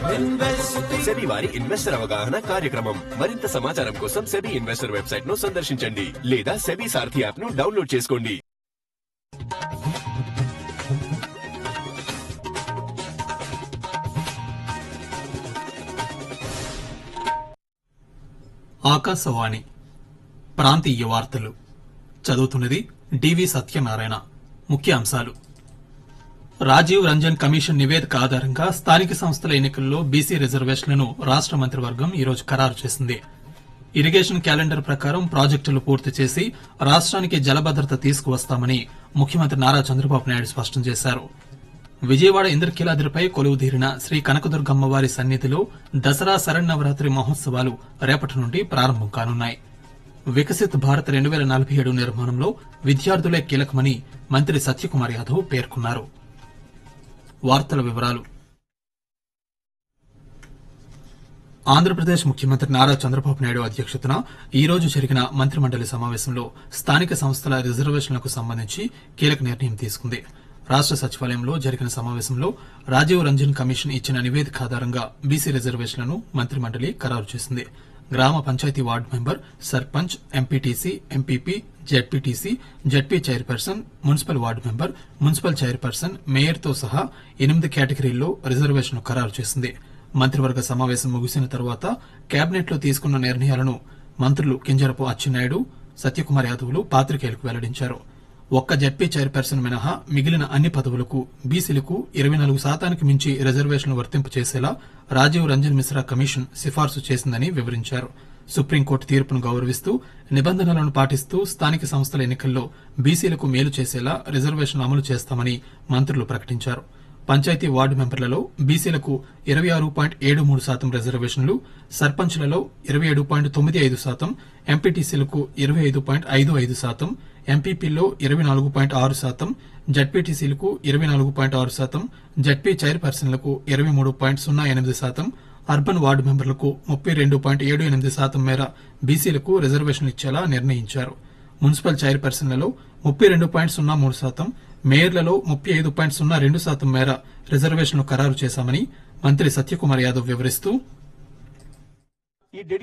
SEBI వారి investor అవగాహన కార్యక్రమం మరింత సమాచారం కోసం సెబీ ఇన్వెస్టర్ వెబ్సైట్ ను సందర్శించండి లేదా సెబీ సారథి యాప్ ను డౌన్లోడ్ చేసుకోండి ఆకాశవాణి ప్రాంతీయ వార్తలు చదువుతున్నది డివి సత్యనారాయణ ముఖ్య అంశాలు రాజీవ్ రంజన్ కమిషన్ నివేదిక ఆధారంగా స్థానిక సంస్థల ఎన్నికల్లో బీసీ రిజర్వేషన్లను రాష్ట మంత్రివర్గం ఈరోజు ఖరారు చేసింది ఇరిగేషన్ క్యాలెండర్ ప్రకారం ప్రాజెక్టులు పూర్తి చేసి రాష్ట్రానికి జలభద్రత తీసుకువస్తామని ముఖ్యమంత్రి నారా చంద్రబాబు నాయుడు స్పష్టం చేశారు విజయవాడ ఇంద్రకీలాద్రిపై కొలువుదీరిన శ్రీ కనకదుర్గమ్మవారి సన్నిధిలో దసరా శరన్నవరాత్రి మహోత్సవాలు రేపటి నుండి ప్రారంభం కానున్నాయి వికసిత్ భారత్ రెండు వేల నలభై ఏడు నిర్మాణంలో విద్యార్థులే కీలకమని మంత్రి సత్యకుమార్ యాదవ్ పేర్కొన్నారు వార్తల వివరాలు ఆంధ్రప్రదేశ్ ముఖ్యమంత్రి నారా చంద్రబాబు నాయుడు అధ్యక్షతన ఈ రోజు జరిగిన మంత్రిమండలి సమావేశంలో స్థానిక సంస్థల రిజర్వేషన్లకు సంబంధించి కీలక నిర్ణయం తీసుకుంది రాష్ట సచివాలయంలో జరిగిన సమావేశంలో రాజీవ్ రంజన్ కమిషన్ ఇచ్చిన నివేదిక ఆధారంగా బీసీ రిజర్వేషన్లను మంత్రిమండలి ఖరారు చేసింది గ్రామ panchayat ward member sarpanch MPTC MPP ZPTC ZP chairperson municipal ward member municipal chairperson మేయర్తో సహా ఎనిమిది కేటగిరీల్లో రిజర్వేషన్ ఖరారు చేసింది మంత్రివర్గ సమావేశం ముగిసిన తర్వాత కేబినెట్ లో తీసుకున్న నిర్ణయాలను మంత్రులు కింజరపు అచ్చెన్నాయుడు సత్యకుమార్ యాదవ్లు పాత్రికేయులకు వెల్లడించారు ఒక్క జడ్పీ చైర్పర్సన్ మినహా మిగిలిన అన్ని పదవులకు బీసీలకు ఇరవై నాలుగు శాతానికి మించి రిజర్వేషన్లు వర్తింపు చేసేలా రాజీవ్ రంజన్ మిశ్రా కమిషన్ సిఫార్సు చేసిందని వివరించారు సుప్రీంకోర్టు తీర్పును గౌరవిస్తూ నిబంధనలను పాటిస్తూ స్థానిక సంస్థల ఎన్నికల్లో బీసీలకు మేలు చేసేలా రిజర్వేషన్ అమలు చేస్తామని మంత్రులు ప్రకటించారు పంచాయతీ వార్డు మెంబర్లలో బీసీలకు ఇరవై ఆరు పాయింట్ ఏడు మూడు శాతం రిజర్వేషన్లు సర్పంచ్లలో ఇరవై ఏడు పాయింట్ తొమ్మిది ఐదు శాతం ఎంపీటీసీలకు ఇరవై ఐదు పాయింట్ ఐదు ఐదు శాతం ఎంపీపీలో ఇరవై నాలుగు పాయింట్ ఆరు శాతం జడ్పీటీసీలకు ఇరవై నాలుగు పాయింట్ ఆరు శాతం జడ్పీ చైర్పర్సన్లకు ఇరవై మూడు పాయింట్ సున్నా ఎనిమిది శాతం అర్బన్ వార్డు మెంబర్లకు ముప్పై రెండు పాయింట్ ఏడు ఎనిమిది శాతం మేర బీసీలకు రిజర్వేషన్ ఇచ్చేలా నిర్ణయించారు మున్సిపల్ చైర్పర్సన్లలో ముప్పై రెండు పాయింట్ సున్నా మూడు శాతం మేయర్లలో ముప్పై ఐదు పాయింట్ సున్నా రెండు శాతం మేర రిజర్వేషన్లు ఖరారు చేశామని మంత్రి సత్యకుమార్ యాదవ్ వివరిస్తూ